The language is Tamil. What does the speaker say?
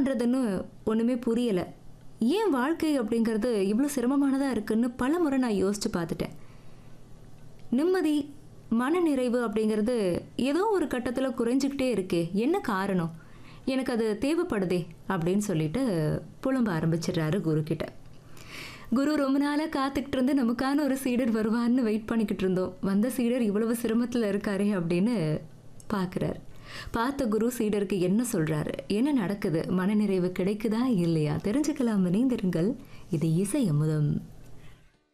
பண்ணுறதுன்னு ஒன்றுமே புரியலை ஏன் வாழ்க்கை அப்படிங்கிறது இவ்வளோ சிரமமானதாக இருக்குன்னு பல முறை நான் யோசித்து பார்த்துட்டேன் நிம்மதி மனநிறைவு அப்படிங்கிறது ஏதோ ஒரு கட்டத்தில் குறைஞ்சிக்கிட்டே இருக்கே என்ன காரணம் எனக்கு அது தேவைப்படுதே அப்படின்னு சொல்லிட்டு புலம்ப ஆரம்பிச்சிடுறாரு குரு கிட்ட குரு ரொம்ப நாளாக காத்துக்கிட்டு இருந்து நமக்கான ஒரு சீடர் வருவான்னு வெயிட் பண்ணிக்கிட்டு இருந்தோம் வந்த சீடர் இவ்வளவு சிரமத்தில் இருக்காரே அப்படின்னு பார்க்குறாரு பார்த்த குரு சீடருக்கு என்ன சொல்கிறாரு என்ன நடக்குது மனநிறைவு கிடைக்குதா இல்லையா தெரிஞ்சுக்கலாம் இணைந்திருங்கள் இது இசை அமுதம்